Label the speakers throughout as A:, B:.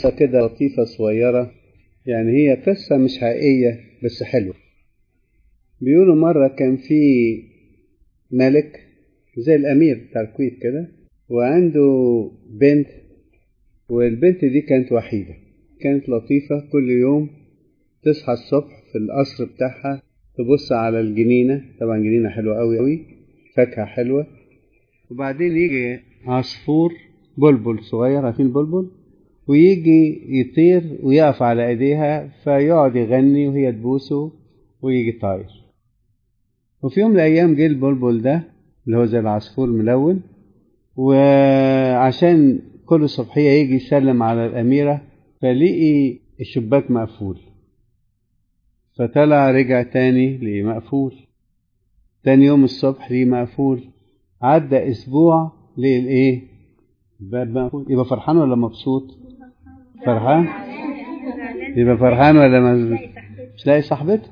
A: قصة كده لطيفة صغيرة يعني هي قصة مش حقيقية بس حلوة بيقولوا مرة كان في ملك زي الأمير بتاع الكويت كده وعنده بنت والبنت دي كانت وحيدة كانت لطيفة كل يوم تصحى الصبح في القصر بتاعها تبص على الجنينة طبعا جنينة حلوة أوي أوي فاكهة حلوة وبعدين يجي عصفور بلبل صغير عارفين البلبل ويجي يطير ويقف على ايديها فيقعد يغني وهي تبوسه ويجي طاير وفي يوم من الايام جه البلبل ده اللي هو زي العصفور ملون وعشان كل صبحيه يجي يسلم على الاميره فلقي الشباك مقفول فطلع رجع تاني لقي مقفول تاني يوم الصبح لقي مقفول عدى اسبوع لقي الايه باب مقفول يبقى فرحان ولا مبسوط فرحان يبقى فرحان ولا مش لاقي صاحبته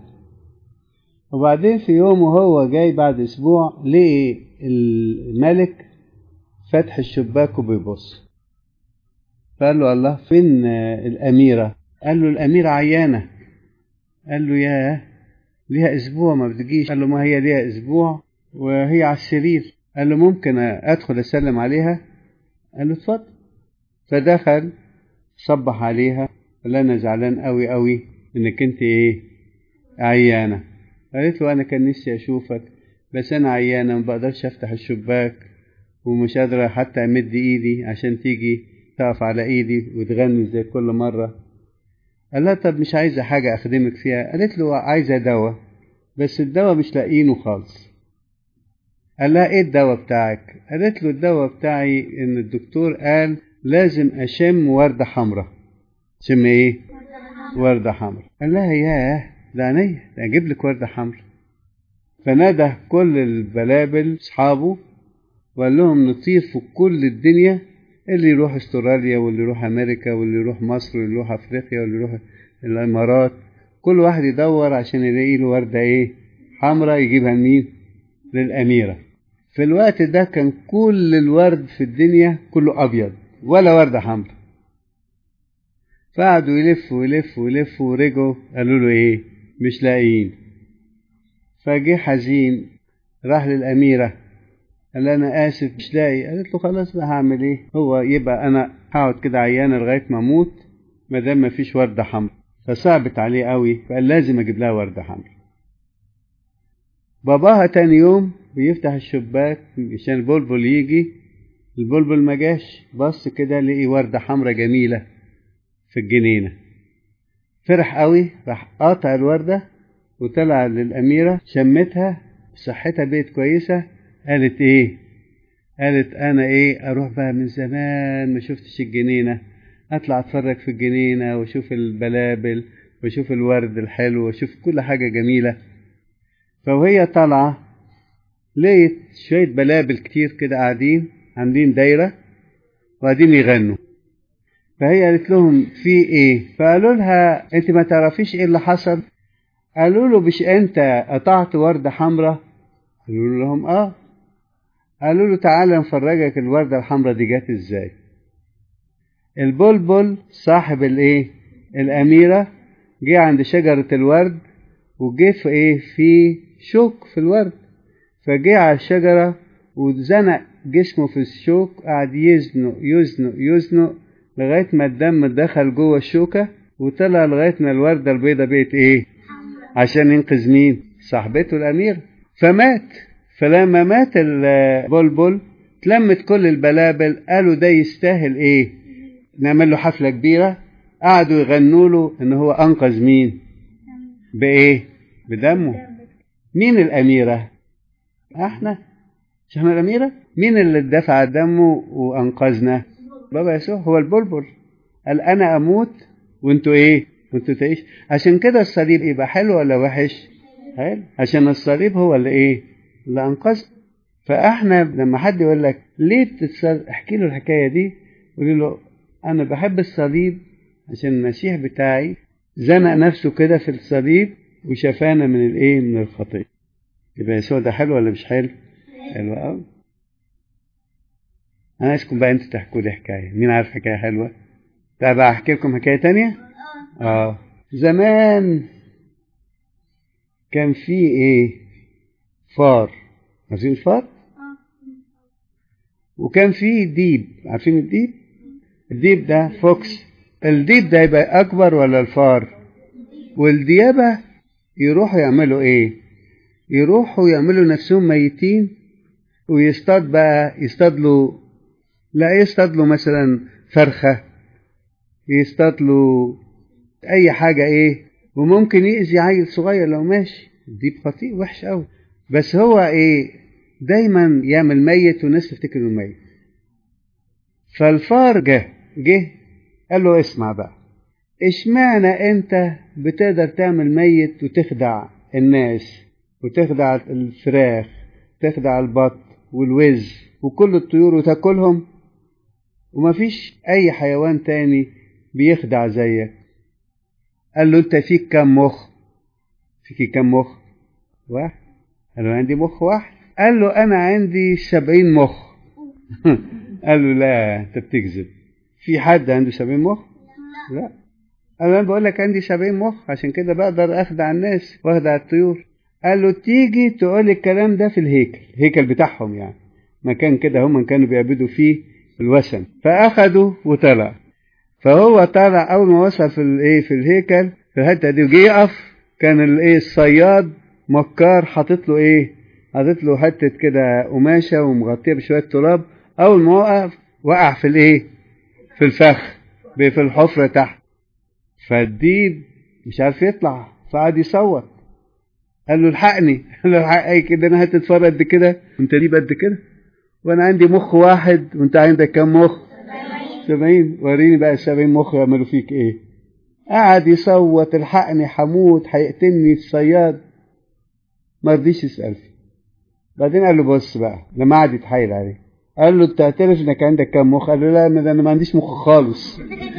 A: وبعدين في يوم وهو جاي بعد اسبوع لقي الملك فتح الشباك وبيبص فقال له الله فين الأميرة قال له الأميرة عيانة قال له ياه ليها أسبوع ما بتجيش قال له ما هي ليها أسبوع وهي على السرير قال له ممكن أدخل أسلم عليها قال له اتفضل فدخل صبح عليها قال انا زعلان قوي قوي انك انت ايه عيانه قالت له انا كان نفسي اشوفك بس انا عيانه ما بقدرش افتح الشباك ومش قادره حتى امد ايدي عشان تيجي تقف على ايدي وتغني زي كل مره قال لها طب مش عايزه حاجه اخدمك فيها قالت له عايزه دواء بس الدواء مش لاقيينه خالص قال لها ايه الدواء بتاعك قالت له الدواء بتاعي ان الدكتور قال لازم اشم ورده حمراء شم ايه ورده حمراء قال لها ياه ده عينيا ده اجيب لك ورده حمراء فنادى كل البلابل اصحابه وقال لهم نطير في كل الدنيا اللي يروح استراليا واللي يروح امريكا واللي يروح مصر واللي يروح افريقيا واللي يروح الامارات كل واحد يدور عشان يلاقي له ورده ايه حمراء يجيبها لمين للاميره في الوقت ده كان كل الورد في الدنيا كله ابيض ولا وردة حمراء فقعدوا يلفوا ويلفوا ويلفوا ورجعوا قالوا له ايه مش لاقيين فجه حزين راح للأميرة قال أنا آسف مش لاقي قالت له خلاص بقى هعمل إيه هو يبقى أنا هقعد كده عيانة لغاية ما أموت ما دام ما فيش وردة حمراء فصعبت عليه قوي فقال لازم أجيب لها وردة حمراء باباها تاني يوم بيفتح الشباك عشان البلبل يجي البلبل ما جاش بص كده لقي وردة حمراء جميلة في الجنينة فرح قوي راح قاطع الوردة وطلع للأميرة شمتها صحتها بقت كويسة قالت ايه قالت انا ايه اروح بقى من زمان ما شفتش الجنينة اطلع اتفرج في الجنينة واشوف البلابل واشوف الورد الحلو واشوف كل حاجة جميلة فوهي طالعة لقيت شوية بلابل كتير كده قاعدين عاملين دايرة وقاعدين يغنوا فهي قالت لهم في ايه فقالوا لها انت ما تعرفيش ايه اللي حصل قالوا له مش انت قطعت وردة حمراء قالوا لهم اه قالوا له تعالى نفرجك الوردة الحمراء دي جت ازاي البلبل صاحب الايه الاميرة جه عند شجرة الورد وجه في ايه في شوك في الورد فجه على الشجرة وزنق جسمه في الشوك قعد يزنق يزنق يزنق لغاية ما الدم دخل جوه الشوكة وطلع لغاية ما الوردة البيضة بقت ايه عشان ينقذ مين صاحبته الأميرة فمات فلما مات البلبل تلمت كل البلابل قالوا ده يستاهل ايه نعمل له حفلة كبيرة قعدوا يغنوا له ان هو انقذ مين بايه بدمه مين الأميرة احنا مش احنا الأميرة مين اللي دفع دمه وأنقذنا بابا يسوع هو البلبل قال أنا أموت وانتوا إيه وانتوا تعيش عشان كده الصليب يبقى حلو ولا وحش حلو عشان الصليب هو اللي إيه اللي أنقذ فاحنا لما حد يقول لك ليه بتتصل احكي له الحكايه دي قولي له انا بحب الصليب عشان المسيح بتاعي زنق نفسه كده في الصليب وشفانا من الايه من الخطيه يبقى يسوع ده حلو ولا مش حلو حلو قوي انا عايزكم بقى انتوا تحكوا لي حكايه مين عارف حكايه حلوه طب احكي لكم حكايه تانية اه زمان كان في ايه فار عارفين الفار وكان في ديب عارفين الديب الديب ده فوكس الديب ده يبقى اكبر ولا الفار والديابه يروحوا يعملوا ايه يروحوا يعملوا نفسهم ميتين ويصطاد بقى يصطاد له لا يصطاد له مثلا فرخه يصطاد له اي حاجه ايه وممكن يأذي عيل صغير لو ماشي دي خطيء وحش قوي بس هو ايه دايما يعمل ميت والناس تفتكر انه ميت فالفار جه جه قال له اسمع بقى اشمعنى انت بتقدر تعمل ميت وتخدع الناس وتخدع الفراخ تخدع البط والوز وكل الطيور وتاكلهم ومفيش اي حيوان تاني بيخدع زيك قال له انت فيك كم مخ فيك كم مخ واحد قال له عندي مخ واحد قال له انا عندي سبعين مخ قال له لا انت بتكذب في حد عنده سبعين مخ لا انا بقول لك عندي سبعين مخ عشان كده بقدر اخدع الناس واخدع الطيور قال له تيجي تقول الكلام ده في الهيكل الهيكل بتاعهم يعني مكان كده هم كانوا بيعبدوا فيه الوثن فاخدوا وطلع فهو طالع اول ما وصل في الايه في الهيكل في الحته دي وجه يقف كان الايه الصياد مكار حاطط له ايه حاطط له حته كده قماشه ومغطيه بشويه تراب اول ما وقف وقع في الايه في الفخ في الحفره تحت فالديب مش عارف يطلع فقعد يصوت قال له الحقني قال له الحقني كده انا هتتفرج قد كده انت ديب قد كده وانا عندي مخ واحد وانت عندك كم مخ سبعين وريني بقى السبعين مخ يعملوا فيك ايه قعد يصوت الحقني حموت هيقتلني الصياد ما رضيش يسأل فيه بعدين قال له بص بقى لما قعد يتحايل عليه قال له انت اعترف انك عندك كام مخ قال له لا ده انا ما عنديش مخ خالص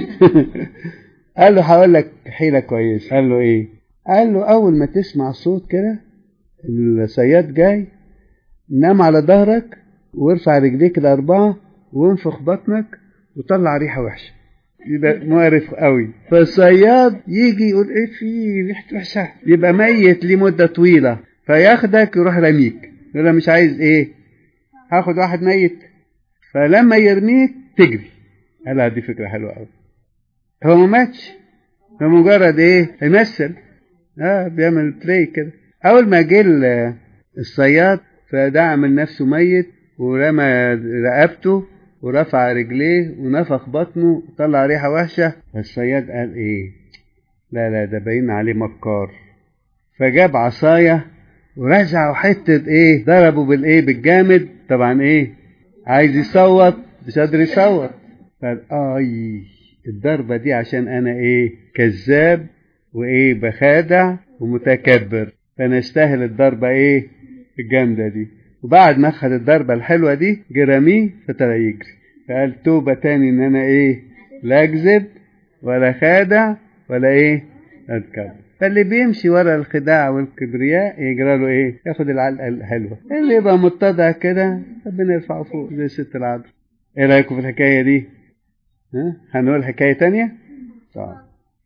A: قال له هقول لك حيله كويس قال له ايه قال له اول ما تسمع صوت كده الصياد جاي نام على ظهرك وارفع رجليك الاربعه وانفخ بطنك وطلع ريحه وحشه يبقى مقرف قوي فالصياد يجي يقول ايه في ريحه وحشه يبقى ميت لمده طويله فياخدك يروح رميك يقول مش عايز ايه هاخد واحد ميت فلما يرميك تجري قال دي فكره حلوه قوي هو ما ماتش هو مجرد ايه يمثل اه بيعمل بلاي كده اول ما جه الصياد فده عمل نفسه ميت ورمى رقبته ورفع رجليه ونفخ بطنه وطلع ريحه وحشه فالصياد قال ايه لا لا ده باين عليه مكار فجاب عصايه ورزعه حته ايه ضربه بالايه بالجامد طبعا ايه عايز يصوت مش قادر يصوت قال اي الضربه دي عشان انا ايه كذاب وايه بخادع ومتكبر فانا استاهل الضربه ايه الجامده دي وبعد ما اخد الضربه الحلوه دي جراميه فطلع يجري فقال توبه تاني ان انا ايه لا اكذب ولا خادع ولا ايه اتكبر فاللي بيمشي ورا الخداع والكبرياء يجرى له ايه ياخد العلقه الحلوه اللي يبقى متضع كده ربنا يرفعه فوق زي ست العذراء ايه رايكم في الحكايه دي ها هنقول حكايه تانية طبعا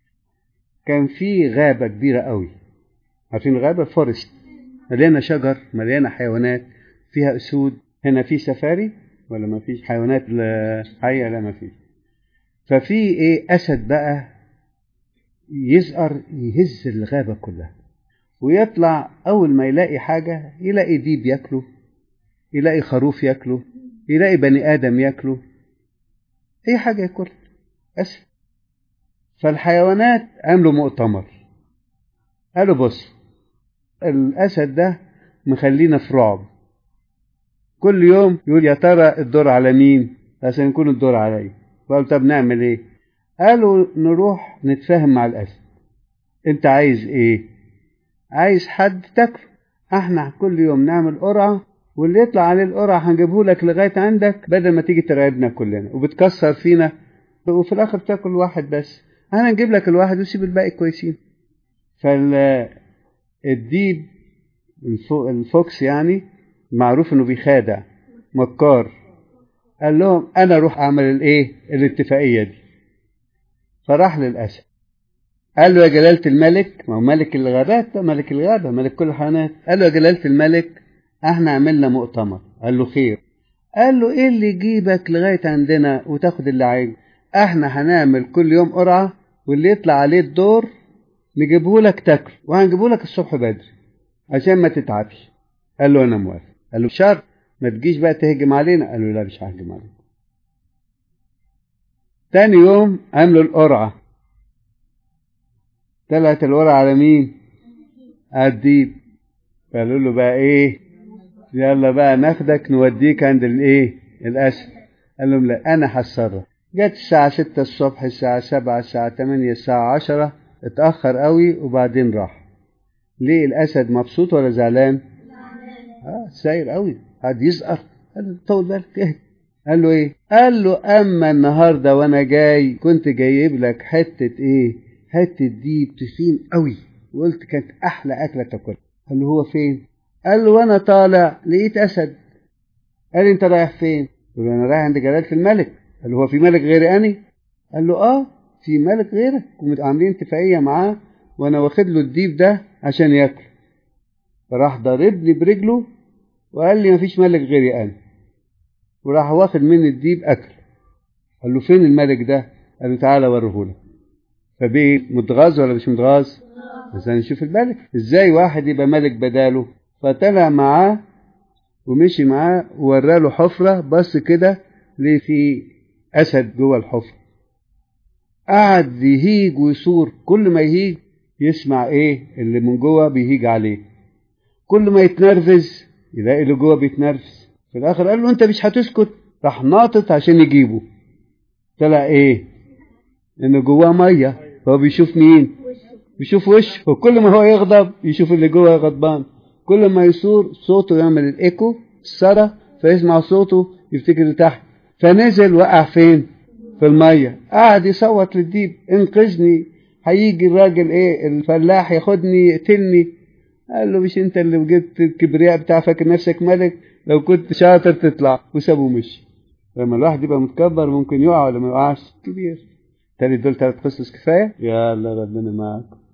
A: كان في غابه كبيره قوي عارفين غابه فورست مليانه شجر مليانه حيوانات فيها اسود هنا في سفاري ولا ما فيش حيوانات حيه لا ما فيش ففي ايه اسد بقى يزقر يهز الغابه كلها ويطلع اول ما يلاقي حاجه يلاقي ديب ياكله يلاقي خروف ياكله يلاقي بني ادم ياكله اي حاجه ياكلها اسد فالحيوانات عملوا مؤتمر قالوا بص الاسد ده مخلينا في رعب كل يوم يقول يا ترى الدور على مين عشان يكون الدور عليا قالوا طب نعمل ايه قالوا نروح نتفاهم مع الاسد انت عايز ايه عايز حد تاكله احنا كل يوم نعمل قرعه واللي يطلع عليه القرعه هنجيبه لك لغايه عندك بدل ما تيجي ترعبنا كلنا وبتكسر فينا وفي الاخر تاكل واحد بس انا نجيب لك الواحد وسيب الباقي كويسين فالديب الفوكس يعني معروف انه بيخادع مكار قال لهم انا اروح اعمل الايه الاتفاقيه دي فراح للأسد قال له يا جلالة الملك ما هو ملك الغابات ده ملك الغابة ملك كل الحيوانات قال له يا جلالة الملك احنا عملنا مؤتمر قال له خير قال له ايه اللي يجيبك لغاية عندنا وتاخد اللي عايزه احنا هنعمل كل يوم قرعة واللي يطلع عليه الدور نجيبه لك تاكل وهنجيبه لك الصبح بدري عشان ما تتعبش قال له انا موافق قال له شرط ما تجيش بقى تهجم علينا قال له لا مش ههجم عليك تاني يوم عملوا القرعة طلعت القرعة على مين على الديب قالوا له بقى ايه يلا بقى ناخدك نوديك عند الايه الاسد قال لهم لا انا هتصرف جت الساعة ستة الصبح الساعة سبعة الساعة تمانية الساعة عشرة اتأخر قوي وبعدين راح ليه الأسد مبسوط ولا زعلان؟ اه ساير قوي قعد يزقر قال له طول بالك اهدى قال له ايه؟ قال له اما النهارده وانا جاي كنت جايب لك حته ايه؟ حته ديب تخين قوي وقلت كانت احلى اكله تاكلها قال له هو فين؟ قال له وانا طالع لقيت اسد قال لي انت رايح فين؟ قال له انا رايح عند جلاله الملك قال له هو في ملك غيري اني؟ قال له اه في ملك غيرك عاملين اتفاقيه معاه وانا واخد له الديب ده عشان ياكل فراح ضاربني برجله وقال لي مفيش ملك غيري انا وراح واخد مني الديب اكل قال له فين الملك ده قال له تعالى اوريهولك فبيه متغاظ ولا مش متغاظ بس نشوف الملك ازاي واحد يبقى ملك بداله فطلع معاه ومشي معاه ووراله حفره بص كده ليه في اسد جوه الحفره قعد يهيج ويصور كل ما يهيج يسمع ايه اللي من جوه بيهيج عليه كل ما يتنرفز يلاقي اللي جوه بيتنرفز في الاخر قال له انت مش هتسكت راح ناطط عشان يجيبه طلع ايه ان جواه ميه هو بيشوف مين بيشوف وشه وكل ما هو يغضب يشوف اللي جوه غضبان كل ما يصور صوته يعمل الايكو الصرى فيسمع صوته يفتكر تحت فنزل وقع فين في الميه قعد يصوت للديب انقذني هيجي الراجل ايه الفلاح ياخدني يقتلني قال له مش انت اللي جبت الكبرياء بتاع فاكر نفسك ملك لو كنت شاطر تطلع وسابه مشي لما الواحد يبقى متكبر ممكن يقع ولا ما يقعش كبير تالت دول تلات قصص كفايه يلا ربنا معاكم